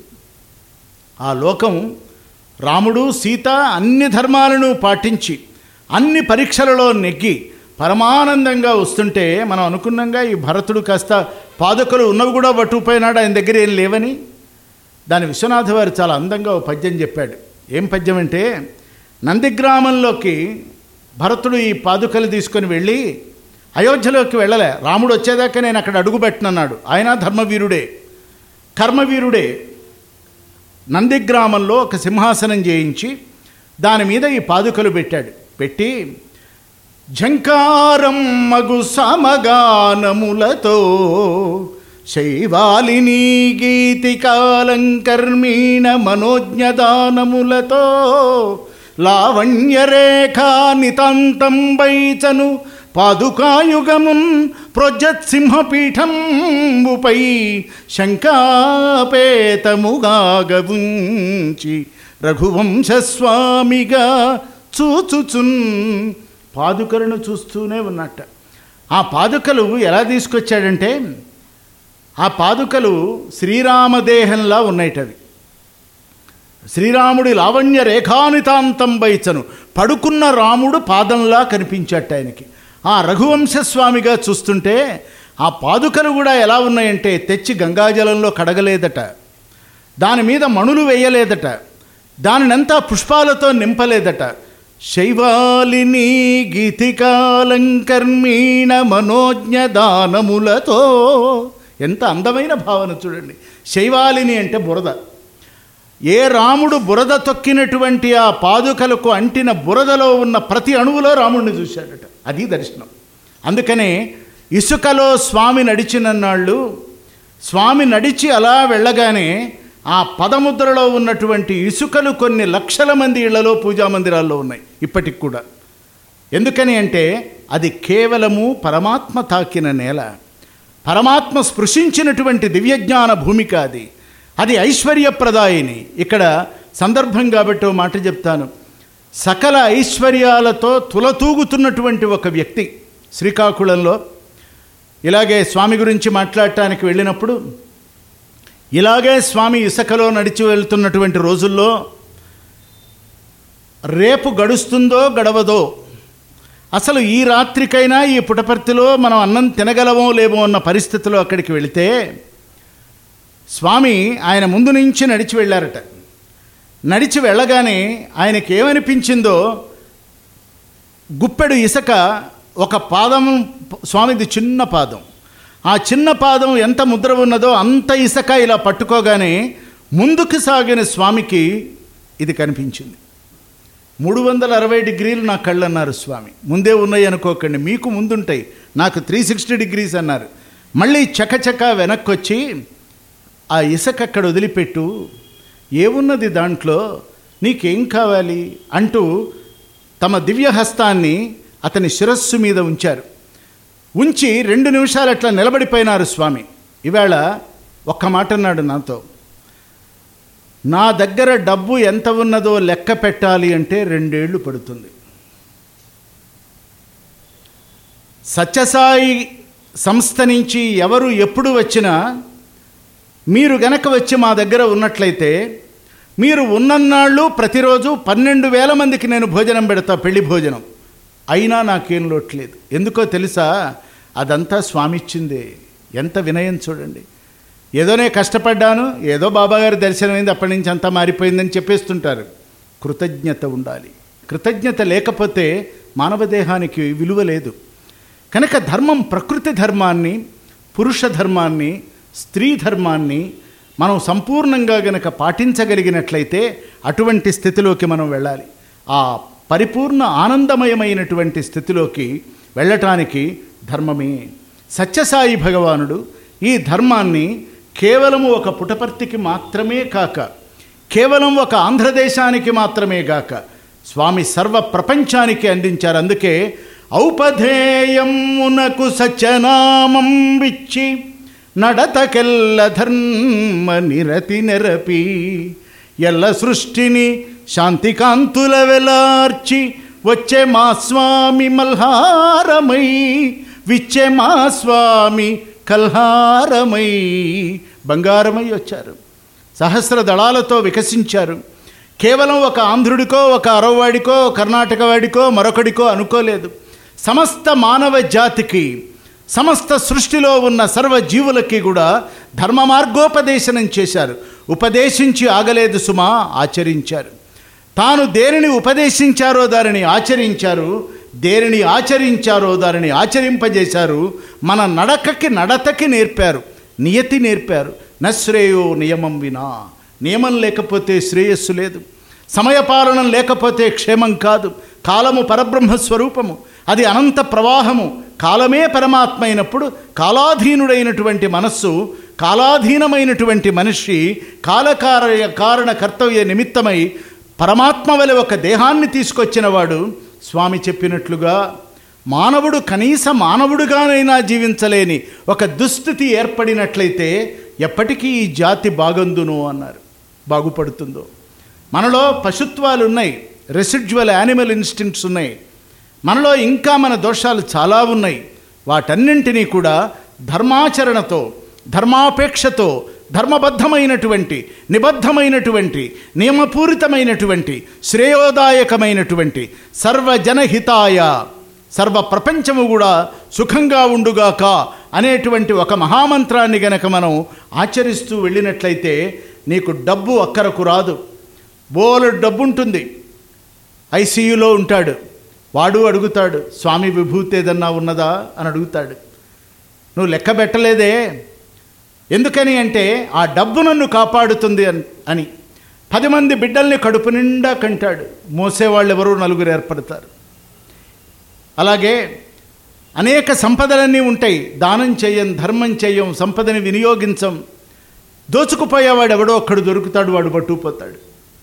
S2: ఆ లోకం రాముడు సీత అన్ని ధర్మాలను పాటించి అన్ని పరీక్షలలో నెగ్గి పరమానందంగా వస్తుంటే మనం అనుకున్నాగా ఈ భరతుడు కాస్త పాదుకలు ఉన్నవి కూడా పట్టుకుపోయినాడు ఆయన దగ్గర ఏం లేవని దాని విశ్వనాథ వారు చాలా అందంగా ఓ పద్యం చెప్పాడు ఏం పద్యం అంటే నందిగ్రామంలోకి భరతుడు ఈ పాదుకలు తీసుకొని వెళ్ళి అయోధ్యలోకి వెళ్ళలే రాముడు వచ్చేదాకా నేను అక్కడ అడుగుపెట్టనన్నాడు ఆయన ధర్మవీరుడే కర్మవీరుడే నందిగ్రామంలో ఒక సింహాసనం చేయించి దాని మీద ఈ పాదుకలు పెట్టాడు పెట్టి ఝంకారం మగు సమగానములతో శైవాలిని గీతికాలంకర్మీణ మనోజ్ఞదానములతో లావణ్యరేఖా నితాంతం వైచను పాదుకాయుగమున్ ప్రొజ్జత్సింహపీఠంబుపై శంకాపేతముగాగవుంచి రఘువంశస్వామిగా చూచుచున్ పాదుకలను చూస్తూనే ఉన్నట్ట ఆ పాదుకలు ఎలా తీసుకొచ్చాడంటే ఆ పాదుకలు శ్రీరామదేహంలా ఉన్నాయిటవి శ్రీరాముడి లావణ్య రేఖానితాంతం వైచను పడుకున్న రాముడు పాదంలా కనిపించట ఆయనకి ఆ రఘువంశస్వామిగా చూస్తుంటే ఆ పాదుకలు కూడా ఎలా ఉన్నాయంటే తెచ్చి గంగాజలంలో కడగలేదట దాని మీద మణులు వేయలేదట దానినంతా పుష్పాలతో నింపలేదట శైవాలిని గీతికాలంకర్మీణ మనోజ్ఞ దానములతో ఎంత అందమైన భావన చూడండి శైవాలిని అంటే బురద ఏ రాముడు బురద తొక్కినటువంటి ఆ పాదుకలకు అంటిన బురదలో ఉన్న ప్రతి అణువులో రాముడిని చూశాడట అది దర్శనం అందుకనే ఇసుకలో స్వామి నడిచినన్నాళ్ళు స్వామి నడిచి అలా వెళ్ళగానే ఆ పదముద్రలో ఉన్నటువంటి ఇసుకలు కొన్ని లక్షల మంది ఇళ్లలో పూజా మందిరాల్లో ఉన్నాయి ఇప్పటికి కూడా ఎందుకని అంటే అది కేవలము పరమాత్మ తాకిన నేల పరమాత్మ స్పృశించినటువంటి దివ్యజ్ఞాన భూమిక అది అది ఐశ్వర్యప్రదాయిని ఇక్కడ సందర్భం కాబట్టి ఓ మాట చెప్తాను సకల ఐశ్వర్యాలతో తులతూగుతున్నటువంటి ఒక వ్యక్తి శ్రీకాకుళంలో ఇలాగే స్వామి గురించి మాట్లాడటానికి వెళ్ళినప్పుడు ఇలాగే స్వామి ఇసుకలో నడిచి వెళ్తున్నటువంటి రోజుల్లో రేపు గడుస్తుందో గడవదో అసలు ఈ రాత్రికైనా ఈ పుటపర్తిలో మనం అన్నం తినగలమో లేమో అన్న పరిస్థితిలో అక్కడికి వెళితే స్వామి ఆయన ముందు నుంచి నడిచి వెళ్ళారట నడిచి వెళ్ళగానే ఆయనకి ఏమనిపించిందో గుప్పెడు ఇసుక ఒక పాదం స్వామిది చిన్న పాదం ఆ చిన్న పాదం ఎంత ముద్ర ఉన్నదో అంత ఇసక ఇలా పట్టుకోగానే ముందుకు సాగిన స్వామికి ఇది కనిపించింది మూడు వందల అరవై డిగ్రీలు నా కళ్ళు అన్నారు స్వామి ముందే ఉన్నాయి అనుకోకండి మీకు ముందుంటాయి నాకు త్రీ సిక్స్టీ డిగ్రీస్ అన్నారు మళ్ళీ చకచక వెనక్కి వచ్చి ఆ ఇసుక అక్కడ వదిలిపెట్టు ఏమున్నది దాంట్లో నీకేం కావాలి అంటూ తమ దివ్య హస్తాన్ని అతని శిరస్సు మీద ఉంచారు ఉంచి రెండు నిమిషాలు అట్లా నిలబడిపోయినారు స్వామి ఈవేళ ఒక్క మాట అన్నాడు నాతో నా దగ్గర డబ్బు ఎంత ఉన్నదో లెక్క పెట్టాలి అంటే రెండేళ్లు పడుతుంది సత్యసాయి సంస్థ నుంచి ఎవరు ఎప్పుడు వచ్చినా మీరు గనక వచ్చి మా దగ్గర ఉన్నట్లయితే మీరు ఉన్నన్నాళ్ళు ప్రతిరోజు పన్నెండు వేల మందికి నేను భోజనం పెడతా పెళ్లి భోజనం అయినా నాకేం లోట్లేదు ఎందుకో తెలుసా అదంతా స్వామి ఇచ్చిందే ఎంత వినయం చూడండి ఏదోనే కష్టపడ్డాను ఏదో బాబాగారి దర్శనమైంది అప్పటి నుంచి అంతా మారిపోయిందని చెప్పేస్తుంటారు కృతజ్ఞత ఉండాలి కృతజ్ఞత లేకపోతే మానవ దేహానికి విలువ లేదు కనుక ధర్మం ప్రకృతి ధర్మాన్ని పురుష ధర్మాన్ని స్త్రీ ధర్మాన్ని మనం సంపూర్ణంగా గనక పాటించగలిగినట్లయితే అటువంటి స్థితిలోకి మనం వెళ్ళాలి ఆ పరిపూర్ణ ఆనందమయమైనటువంటి స్థితిలోకి వెళ్ళటానికి ధర్మమే సత్యసాయి భగవానుడు ఈ ధర్మాన్ని కేవలము ఒక పుటపర్తికి మాత్రమే కాక కేవలం ఒక ఆంధ్రదేశానికి మాత్రమే గాక స్వామి సర్వ ప్రపంచానికి అందించారు అందుకే ఔపధేయమునకు సత్యనామం విచ్చి నడతకెల్ల ధర్మ నిరతి నెరపి ఎల్ల సృష్టిని శాంతికాంతుల వెలార్చి వచ్చే మా స్వామి మల్హారమై విచ్చే మా స్వామి కల్హారమై బంగారమై వచ్చారు సహస్ర దళాలతో వికసించారు కేవలం ఒక ఆంధ్రుడికో ఒక అరవవాడికో కర్ణాటక వాడికో మరొకడికో అనుకోలేదు సమస్త మానవ జాతికి సమస్త సృష్టిలో ఉన్న సర్వ జీవులకి కూడా ధర్మ మార్గోపదేశనం చేశారు ఉపదేశించి ఆగలేదు సుమా ఆచరించారు తాను దేనిని ఉపదేశించారో దానిని ఆచరించారు దేనిని ఆచరించారో దానిని ఆచరింపజేశారు మన నడకకి నడతకి నేర్పారు నియతి నేర్పారు నశ్రేయో నియమం వినా నియమం లేకపోతే శ్రేయస్సు లేదు సమయపాలనం లేకపోతే క్షేమం కాదు కాలము పరబ్రహ్మ స్వరూపము అది అనంత ప్రవాహము కాలమే పరమాత్మ అయినప్పుడు కాలాధీనుడైనటువంటి మనస్సు కాలాధీనమైనటువంటి మనిషి కాలకార కారణ కర్తవ్య నిమిత్తమై పరమాత్మ వలె ఒక దేహాన్ని తీసుకొచ్చిన వాడు స్వామి చెప్పినట్లుగా మానవుడు కనీస మానవుడుగానైనా జీవించలేని ఒక దుస్థితి ఏర్పడినట్లయితే ఎప్పటికీ ఈ జాతి బాగందును అన్నారు బాగుపడుతుందో మనలో పశుత్వాలు ఉన్నాయి రెసిడ్యువల్ యానిమల్ ఇన్స్టింక్ట్స్ ఉన్నాయి మనలో ఇంకా మన దోషాలు చాలా ఉన్నాయి వాటన్నింటినీ కూడా ధర్మాచరణతో ధర్మాపేక్షతో ధర్మబద్ధమైనటువంటి నిబద్ధమైనటువంటి నియమపూరితమైనటువంటి శ్రేయోదాయకమైనటువంటి సర్వజనహితాయ సర్వ ప్రపంచము కూడా సుఖంగా ఉండుగాక అనేటువంటి ఒక మహామంత్రాన్ని గనక మనం ఆచరిస్తూ వెళ్ళినట్లయితే నీకు డబ్బు అక్కరకు రాదు బోలు డబ్బు ఉంటుంది ఐసీయూలో ఉంటాడు వాడు అడుగుతాడు స్వామి విభూతి ఏదన్నా ఉన్నదా అని అడుగుతాడు నువ్వు లెక్క పెట్టలేదే ఎందుకని అంటే ఆ డబ్బు నన్ను కాపాడుతుంది అన్- అని పది మంది బిడ్డల్ని కడుపు నిండా కంటాడు మోసేవాళ్ళు ఎవరు నలుగురు ఏర్పడతారు అలాగే అనేక సంపదలన్నీ ఉంటాయి దానం చెయ్యం ధర్మం చెయ్యం సంపదని వినియోగించం దోచుకుపోయేవాడు ఎవడో ఒక్కడు దొరుకుతాడు వాడు పట్టుకుపోతాడు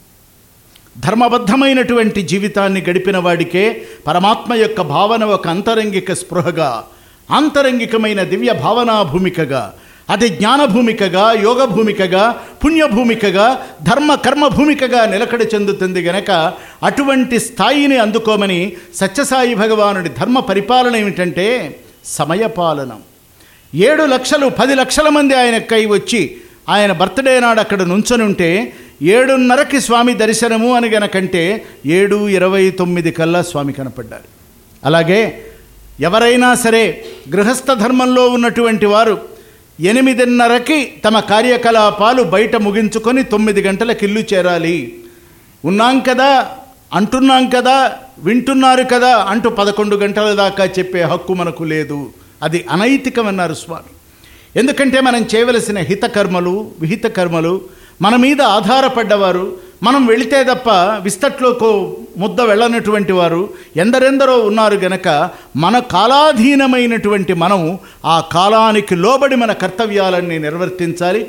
S2: ధర్మబద్ధమైనటువంటి జీవితాన్ని గడిపిన వాడికే పరమాత్మ యొక్క భావన ఒక అంతరంగిక స్పృహగా ఆంతరంగికమైన దివ్య భావనా భూమికగా అది జ్ఞాన భూమికగా యోగ భూమికగా పుణ్య భూమికగా ధర్మ కర్మ భూమికగా నిలకడ చెందుతుంది గనక అటువంటి స్థాయిని అందుకోమని సత్యసాయి భగవానుడి ధర్మ పరిపాలన ఏమిటంటే సమయపాలనం ఏడు లక్షలు పది లక్షల మంది ఆయన కై వచ్చి ఆయన బర్త్డే నాడు అక్కడ నుంచొని ఉంటే ఏడున్నరకి స్వామి దర్శనము అని గనకంటే ఏడు ఇరవై తొమ్మిది కల్లా స్వామి కనపడ్డారు అలాగే ఎవరైనా సరే గృహస్థ ధర్మంలో ఉన్నటువంటి వారు ఎనిమిదిన్నరకి తమ కార్యకలాపాలు బయట ముగించుకొని తొమ్మిది గంటలకు ఇల్లు చేరాలి ఉన్నాం కదా అంటున్నాం కదా వింటున్నారు కదా అంటూ పదకొండు గంటల దాకా చెప్పే హక్కు మనకు లేదు అది అనైతికమన్నారు స్వామి ఎందుకంటే మనం చేయవలసిన హిత కర్మలు విహిత కర్మలు మన మీద ఆధారపడ్డవారు మనం వెళితే తప్ప విస్తట్లోకో ముద్ద వెళ్ళనటువంటి వారు ఎందరెందరో ఉన్నారు గనక మన కాలాధీనమైనటువంటి మనం ఆ కాలానికి లోబడి మన కర్తవ్యాలన్నీ నిర్వర్తించాలి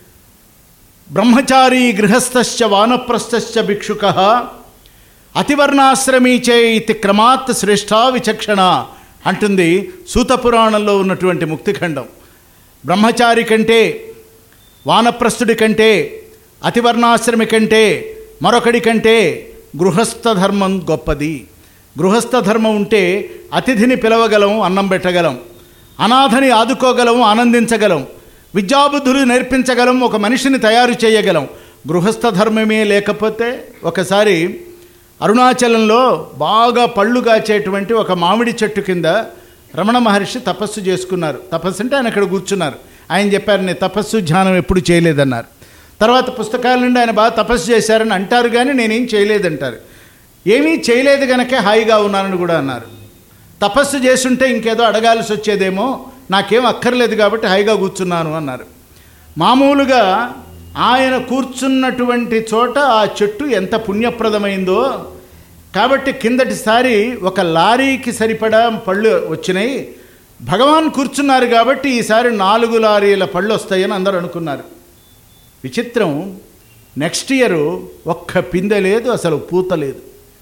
S2: బ్రహ్మచారీ గృహస్థశ్చ వానప్రస్థశ్చ భిక్షుక అతివర్ణాశ్రమీచే ఇతి క్రమాత్ శ్రేష్టా విచక్షణ అంటుంది సూతపురాణంలో ఉన్నటువంటి ముక్తిఖండం బ్రహ్మచారి కంటే వానప్రస్థుడి కంటే అతివర్ణాశ్రమి కంటే మరొకడి కంటే గృహస్థ ధర్మం గొప్పది గృహస్థ ధర్మం ఉంటే అతిథిని పిలవగలం అన్నం పెట్టగలం అనాథని ఆదుకోగలం ఆనందించగలం విద్యాబుద్ధులు నేర్పించగలం ఒక మనిషిని తయారు చేయగలం గృహస్థ ధర్మమే లేకపోతే ఒకసారి అరుణాచలంలో బాగా పళ్ళు కాచేటువంటి ఒక మామిడి చెట్టు కింద రమణ మహర్షి తపస్సు చేసుకున్నారు తపస్సు అంటే ఆయన అక్కడ కూర్చున్నారు ఆయన చెప్పారు నేను తపస్సు ధ్యానం ఎప్పుడు చేయలేదన్నారు తర్వాత పుస్తకాల నుండి ఆయన బాగా తపస్సు చేశారని అంటారు కానీ నేనేం చేయలేదంటారు ఏమీ చేయలేదు గనకే హాయిగా ఉన్నానని కూడా అన్నారు తపస్సు చేస్తుంటే ఇంకేదో అడగాల్సి వచ్చేదేమో నాకేం అక్కర్లేదు కాబట్టి హాయిగా కూర్చున్నాను అన్నారు మామూలుగా ఆయన కూర్చున్నటువంటి చోట ఆ చెట్టు ఎంత పుణ్యప్రదమైందో కాబట్టి కిందటిసారి ఒక లారీకి సరిపడా పళ్ళు వచ్చినాయి భగవాన్ కూర్చున్నారు కాబట్టి ఈసారి నాలుగు లారీల పళ్ళు వస్తాయని అందరూ అనుకున్నారు విచిత్రం నెక్స్ట్ ఇయర్ ఒక్క పిందె లేదు అసలు పూత లేదు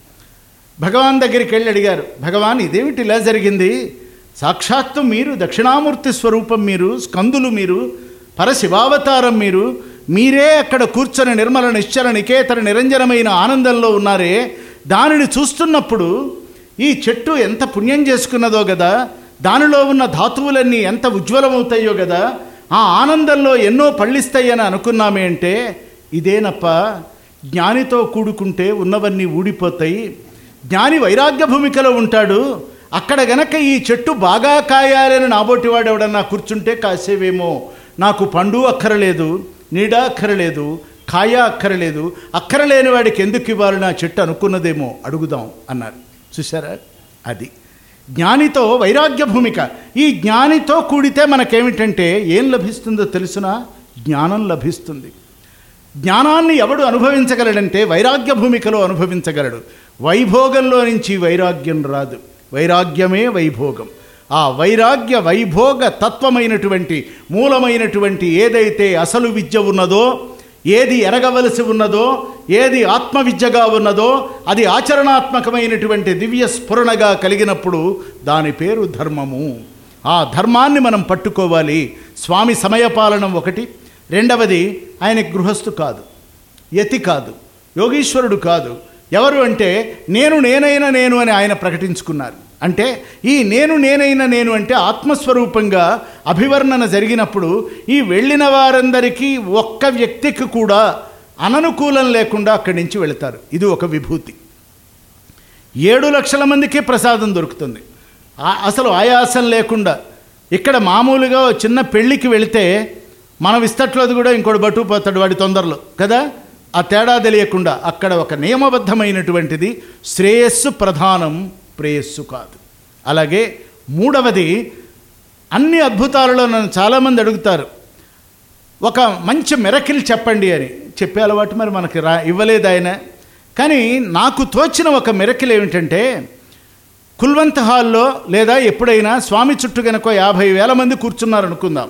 S2: భగవాన్ దగ్గరికి వెళ్ళి అడిగారు భగవాన్ ఇదేమిటి ఇలా జరిగింది సాక్షాత్తు మీరు దక్షిణామూర్తి స్వరూపం మీరు స్కందులు మీరు పరశివావతారం మీరు మీరే అక్కడ కూర్చొని నిర్మల నిశ్చల నికేతన నిరంజనమైన ఆనందంలో ఉన్నారే దానిని చూస్తున్నప్పుడు ఈ చెట్టు ఎంత పుణ్యం చేసుకున్నదో కదా దానిలో ఉన్న ధాతువులన్నీ ఎంత ఉజ్వలమవుతాయో కదా ఆ ఆనందంలో ఎన్నో పళ్ళిస్తాయని అనుకున్నామే అంటే ఇదేనప్ప జ్ఞానితో కూడుకుంటే ఉన్నవన్నీ ఊడిపోతాయి జ్ఞాని వైరాగ్య భూమికలో ఉంటాడు అక్కడ గనక ఈ చెట్టు బాగా కాయాలని నాబోటివాడు ఎవడన్నా కూర్చుంటే కాసేవేమో నాకు పండు అక్కరలేదు నీడ అక్కరలేదు కాయ అక్కరలేదు అక్కరలేని వాడికి ఎందుకు ఇవ్వాలి నా చెట్టు అనుకున్నదేమో అడుగుదాం అన్నారు చూసారా అది జ్ఞానితో వైరాగ్య భూమిక ఈ జ్ఞానితో కూడితే మనకేమిటంటే ఏం లభిస్తుందో తెలుసునా జ్ఞానం లభిస్తుంది జ్ఞానాన్ని ఎవడు అనుభవించగలడంటే వైరాగ్య భూమికలో అనుభవించగలడు వైభోగంలో నుంచి వైరాగ్యం రాదు వైరాగ్యమే వైభోగం ఆ వైరాగ్య వైభోగ తత్వమైనటువంటి మూలమైనటువంటి ఏదైతే అసలు విద్య ఉన్నదో ఏది ఎరగవలసి ఉన్నదో ఏది ఆత్మవిద్యగా ఉన్నదో అది ఆచరణాత్మకమైనటువంటి దివ్య స్ఫురణగా కలిగినప్పుడు దాని పేరు ధర్మము ఆ ధర్మాన్ని మనం పట్టుకోవాలి స్వామి సమయపాలనం ఒకటి రెండవది ఆయన గృహస్థు కాదు యతి కాదు యోగీశ్వరుడు కాదు ఎవరు అంటే నేను నేనైనా నేను అని ఆయన ప్రకటించుకున్నారు అంటే ఈ నేను నేనైనా నేను అంటే ఆత్మస్వరూపంగా అభివర్ణన జరిగినప్పుడు ఈ వెళ్ళిన వారందరికీ ఒక్క వ్యక్తికి కూడా అననుకూలం లేకుండా అక్కడి నుంచి వెళతారు ఇది ఒక విభూతి ఏడు లక్షల మందికి ప్రసాదం దొరుకుతుంది ఆ- అసలు ఆయాసం లేకుండా ఇక్కడ మామూలుగా ఓ చిన్న పెళ్ళికి వెళితే మనం ఇస్తట్లోది కూడా ఇంకోటి పట్టుకుపోతాడు వాడి తొందరలో కదా ఆ తేడా తెలియకుండా అక్కడ ఒక నియమబద్ధమైనటువంటిది శ్రేయస్సు ప్రధానం ప్రేయస్సు కాదు అలాగే మూడవది అన్ని అద్భుతాలలో నన్ను చాలామంది అడుగుతారు ఒక మంచి మెరకిల్ చెప్పండి అని చెప్పే అలవాటు మరి మనకి రా ఇవ్వలేదు ఆయన కానీ నాకు తోచిన ఒక మెరకిల్ ఏమిటంటే కుల్వంత్ హాల్లో లేదా ఎప్పుడైనా స్వామి చుట్టూ కనుక యాభై వేల మంది కూర్చున్నారు అనుకుందాం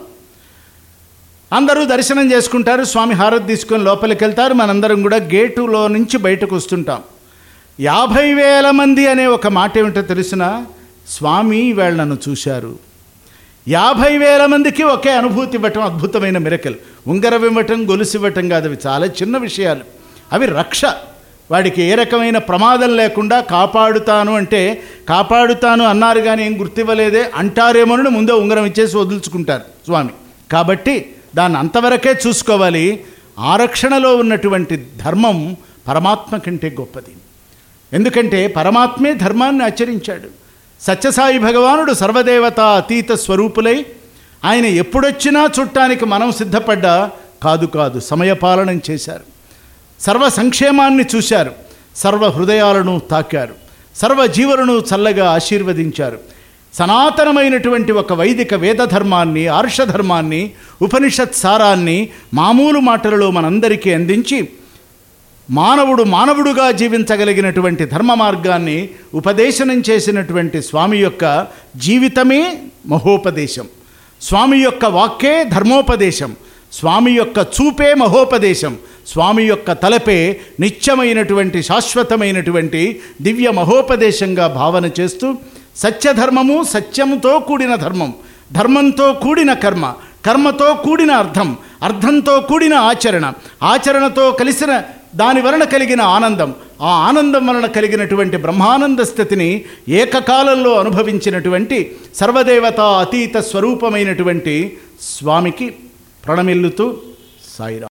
S2: అందరూ దర్శనం చేసుకుంటారు స్వామి హారతి తీసుకొని లోపలికి వెళ్తారు మనందరం కూడా గేటులో నుంచి బయటకు వస్తుంటాం యాభై వేల మంది అనే ఒక మాట ఏమిటో తెలిసిన స్వామి వీళ్ళ నన్ను చూశారు యాభై వేల మందికి ఒకే అనుభూతి ఇవ్వటం అద్భుతమైన మిరకల్ ఉంగరం ఇవ్వటం గొలుసు ఇవ్వటం కాదు అవి చాలా చిన్న విషయాలు అవి రక్ష వాడికి ఏ రకమైన ప్రమాదం లేకుండా కాపాడుతాను అంటే కాపాడుతాను అన్నారు కానీ ఏం గుర్తివ్వలేదే అంటారేమోనని ముందే ఉంగరం ఇచ్చేసి వదులుచుకుంటారు స్వామి కాబట్టి దాన్ని అంతవరకే చూసుకోవాలి ఆరక్షణలో ఉన్నటువంటి ధర్మం పరమాత్మ కంటే గొప్పది ఎందుకంటే పరమాత్మే ధర్మాన్ని ఆచరించాడు సత్యసాయి భగవానుడు సర్వదేవత అతీత స్వరూపులై ఆయన ఎప్పుడొచ్చినా చుట్టానికి మనం సిద్ధపడ్డా కాదు కాదు సమయపాలనం చేశారు సర్వ సంక్షేమాన్ని చూశారు సర్వ హృదయాలను తాకారు సర్వ జీవులను చల్లగా ఆశీర్వదించారు సనాతనమైనటువంటి ఒక వైదిక వేద ధర్మాన్ని ఆర్షధర్మాన్ని ఉపనిషత్ సారాన్ని మామూలు మాటలలో మనందరికీ అందించి మానవుడు మానవుడుగా జీవించగలిగినటువంటి ధర్మ మార్గాన్ని ఉపదేశనం చేసినటువంటి స్వామి యొక్క జీవితమే మహోపదేశం స్వామి యొక్క వాక్కే ధర్మోపదేశం స్వామి యొక్క చూపే మహోపదేశం స్వామి యొక్క తలపే నిత్యమైనటువంటి శాశ్వతమైనటువంటి దివ్య మహోపదేశంగా భావన చేస్తూ సత్యధర్మము సత్యముతో కూడిన ధర్మం ధర్మంతో కూడిన కర్మ కర్మతో కూడిన అర్థం అర్థంతో కూడిన ఆచరణ ఆచరణతో కలిసిన దాని వలన కలిగిన ఆనందం ఆ ఆనందం వలన కలిగినటువంటి బ్రహ్మానంద స్థితిని ఏకకాలంలో అనుభవించినటువంటి సర్వదేవతా అతీత స్వరూపమైనటువంటి స్వామికి ప్రణమిల్లుతూ సాయిరా